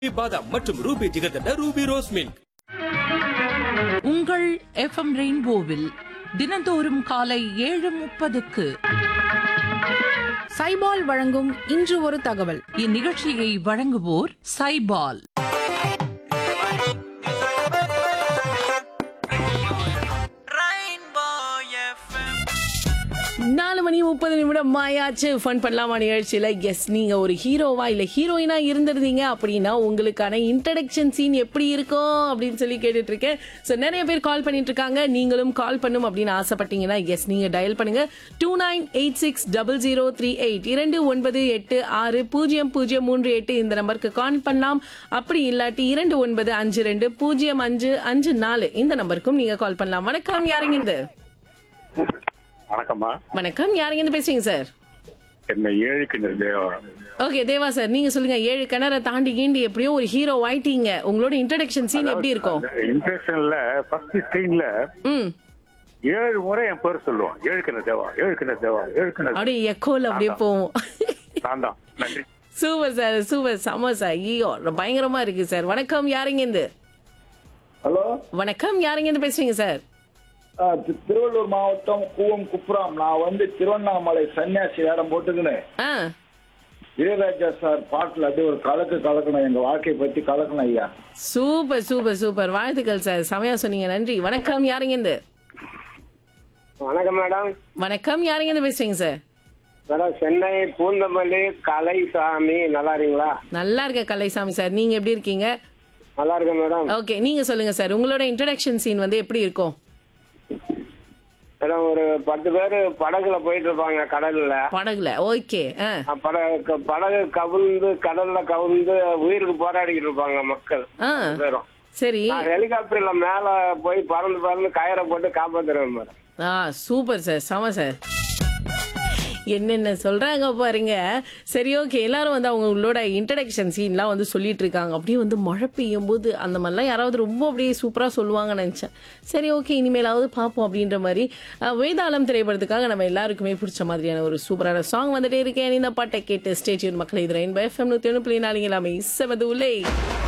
பாதாம் மற்றும் Ruby jigarthanda Ruby rose milk உங்கள் எஃப்எம் ரெயின்போவில் தினந்தோறும் காலை ஏழு முப்பதுக்கு சைபால் வழங்கும் இன்று ஒரு தகவல் இந்நிகழ்ச்சியை வழங்குவோர் சைபால் நாலு மணி முப்பது நிமிடம் ஆயாச்சு ஃபன் பண்ணலாமா நிகழ்ச்சியில எஸ் நீங்க ஒரு ஹீரோவா இல்ல ஹீரோயினா இருந்திருந்தீங்க அப்படின்னா உங்களுக்கான இன்ட்ரடக்ஷன் சீன் எப்படி இருக்கும் அப்படின்னு சொல்லி கேட்டுட்டு இருக்கேன் ஸோ நிறைய பேர் கால் பண்ணிட்டு இருக்காங்க நீங்களும் கால் பண்ணும் அப்படின்னு ஆசைப்பட்டீங்கன்னா எஸ் நீங்க டயல் பண்ணுங்க two nine eight six double zero three eight இரண்டு ஒன்பது எட்டு ஆறு பூஜ்ஜியம் பூஜ்ஜியம் மூன்று எட்டு இந்த நம்பருக்கு கால் பண்ணலாம் அப்படி இல்லாட்டி இரண்டு ஒன்பது அஞ்சு ரெண்டு பூஜ்ஜியம் அஞ்சு அஞ்சு நாலு இந்த நம்பருக்கும் நீங்க கால் பண்ணலாம் வணக்கம் யாருங்க இது வணக்கம்மா வணக்கம் யாருங்க இருந்து பேசுறீங்க சார் என்ன ஏழு கிணறு தேவா ஓகே தேவா சார் நீங்க சொல்லுங்க ஏழு கிணற தாண்டி கீண்டி எப்படியோ ஒரு ஹீரோ ஆயிட்டீங்க உங்களோட இன்ட்ரடக்ஷன் சீன் எப்படி இருக்கும் இன்ட்ரெஷன்ல ஃபர்ஸ்ட் ஸ்க்ரீன்ல ம் ஏழு முறை என் பேர் சொல்லுவான் ஏழு கிணறு தேவா ஏழு கிணறு தேவா ஏழு கிணறு அப்படியே எக்கோல அப்படியே போவோம் நான் தான் நன்றி சூப்பர் சார் சூப்பர் செம சார் ஐயோ பயங்கரமா இருக்கு சார் வணக்கம் யாருங்க இருந்து ஹலோ வணக்கம் யாருங்க இருந்து பேசுறீங்க சார் ஆ, தி- திருவள்ளூர் மாவட்டம் கூவம் குப்புராம் நான் வந்து திருவண்ணாமலை சன்னியாசி வேடம் போட்டுக்கின்னு ஆ இளையராஜா சார் பாட்டுல அப்படியே ஒரு கலக்கு கலக்கணும் எங்க வாழ்க்கையை பத்தி கலக்கணும் ஐயா சூப்பர் சூப்பர் சூப்பர் வாழ்த்துக்கள் சார் செமையா சொன்னீங்க நன்றி வணக்கம் யாருங்க இருந்து வணக்கம் மேடம் வணக்கம் யாருங்க இருந்து பேசுறீங்க சார் மேடம் சென்னை பூந்தமல்லி கலைசாமி நல்லா இருக்கீங்களா நல்லா இருக்க கலைசாமி சார் நீங்க எப்படி இருக்கீங்க நல்லா இருக்கேன் மேடம் ஓகே நீங்க சொல்லுங்க சார் உங்களோட இன்ட்ரடக்ஷன் சீன் வந்து எப்படி இருக்கும் மேடம் ஒரு பத்து பேர் படகுல போயிட்டு இருப்பாங்க கடல்ல படகுல ஓகே ஆ அஹ் படகு படகு கவிழ்ந்து கடல்ல கவிழ்ந்து உயிருக்கு போராடிக்கிட்டு இருப்பாங்க மக்கள் ஆ பேரும் சரி நான் ஹெலிகாப்டர்ல மேல போய் பறந்து பறந்து கயிறை போட்டு காப்பாத்துறேன் மேடம் ஆ சூப்பர் சார் செம சார் என்னென்ன சொல்றாங்க பாருங்க சரி ஓகே எல்லாரும் வந்து அவங்களோட இன்ட்ரடக்ஷன் சீன்லாம் வந்து சொல்லிட்டு இருக்காங்க அப்படியே வந்து மழை பெய்யும் போது அந்த மாதிரிலாம் யாராவது ரொம்ப அப்படியே சூப்பராக சொல்லுவாங்கன்னு நினச்சேன் சரி ஓகே இனிமேலாவது பார்ப்போம் அப்படின்ற மாதிரி அஹ், வேதாளம் திரைப்படத்துக்காக நம்ம எல்லாருக்குமே பிடிச்ச மாதிரியான ஒரு சூப்பரான சாங் வந்துட்டே இருக்கேன் இந்த பாட்டை கேட்டு ஸ்டேட்யூன் மக்களை இது ரெயின்போ எஃப்எம் நூற்றி ஒன்று புள்ளி நாலுங்க எல்லாமே செமது உள்ளே